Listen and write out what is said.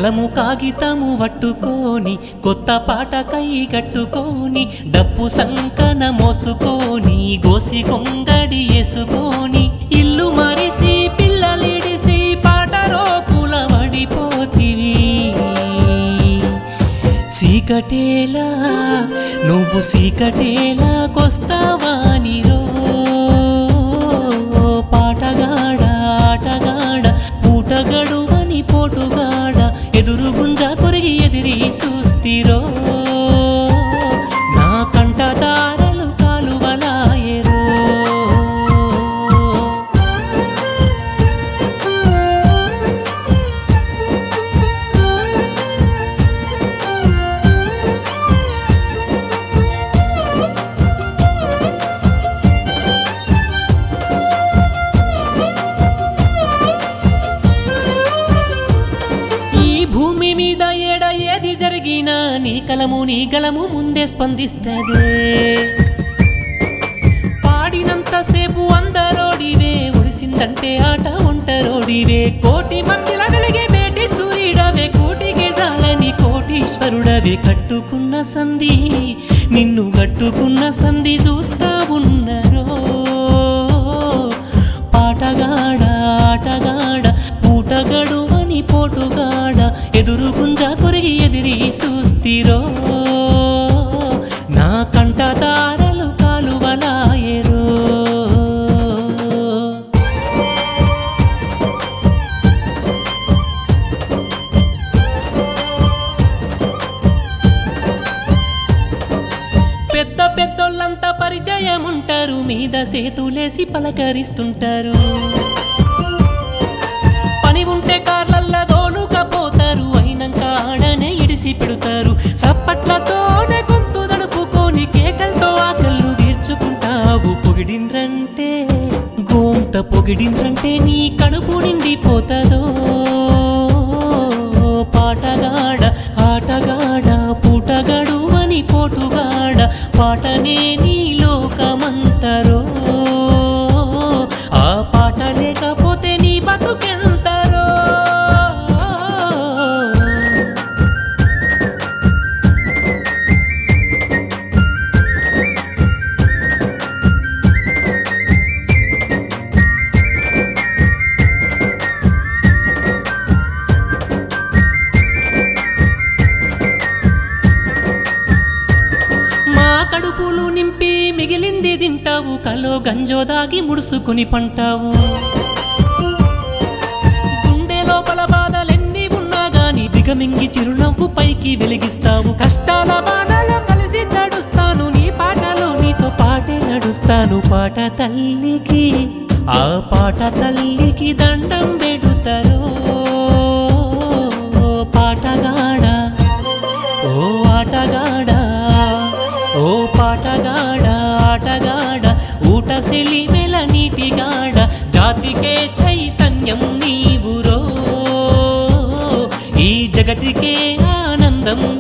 కలము కాగితము పట్టుకొని కొత్త పాట కై కట్టుకొని డప్పు సంకన మోసుకొని గోసి కొంగడి వేసుకొని ఇల్లు మరిసి పిల్లలిడిసి పాట రోకుల పడిపోతివి సీకటేలా నువ్వు సీకటేలా కొస్తావానిరో పాటగాడ ఆటగాడ పూటగడువని పోటుగాడ ఎదురు గుంజ కొరిగి ఎదిరి చూస్తిరో నా కంట దారలు కాలువలాయరో ఈ భూమి మీద ఏడ ఏది జరిగినా నీ కలము నీ గలము ముందే స్పందిస్తదే పాడినంతసేపు అందరోడివే ఒడిసిందంటే ఆట ఒంటరోడివే కోటి మందిల వెలిగే మేటి సూర్యుడవే కోటికి జాలని కోటీశ్వరుడవే కట్టుకున్న సంధి నిన్ను కట్టుకున్న సంధి చూస్తా ఉన్నరో పాటగాడ ఆటగాడ పూటగడువని పోటుగాడ ఎదురు గుంజ కొరిగి ఎదిరి చూస్తిరో నా కంట దారలు కాలువలాయరో పెద్ద పెద్దోళ్ళంతా పరిచయం ఉంటారు మీద సేతులేసి పలకరిస్తుంటారు పని ఉంటే కార్లల్లా దోలుకపోతారు అయినంక ఆడనే ఇడిసి పెడతారు సప్పట్లతోనే గొంతు దడుపుకొని కేకలతో ఆకళ్ళు తీర్చుకుంటావు పొగిడిండ్రంటే గోంత పొగిడిండ్రంటే నీ కడుపు నిండిపోతదో పాటగాడ ఆటగాడ పూటగాడు అని పోటుగాడ పాటనే నీ లోకమంతరో ఆ పాట లేకపోతే నీ బతుకెంతరో మా కడుపులు నింపి మిగిలింది తింటావు కలో గంజో దాగి ముడుసుకుని పంటావు గుండె లోపల బాధలెన్ని ఉన్నా గాని దిగమింగి చిరునవ్వు పైకి వెలిగిస్తావు కష్టాల బాధలో కలిసి తడుస్తాను నీ పాటలో నీతో పాటే నడుస్తాను పాట తల్లికి ఆ పాట తల్లికి దండం పెడుతారో పాటగాడా ఓ ఆటగాడా ఓ పాటగాడ ఆటగాడ ఊట సెలిమెల నీటిగాడ జాతికే చైతన్యం నీవురో ఈ జగతికే ఆనందం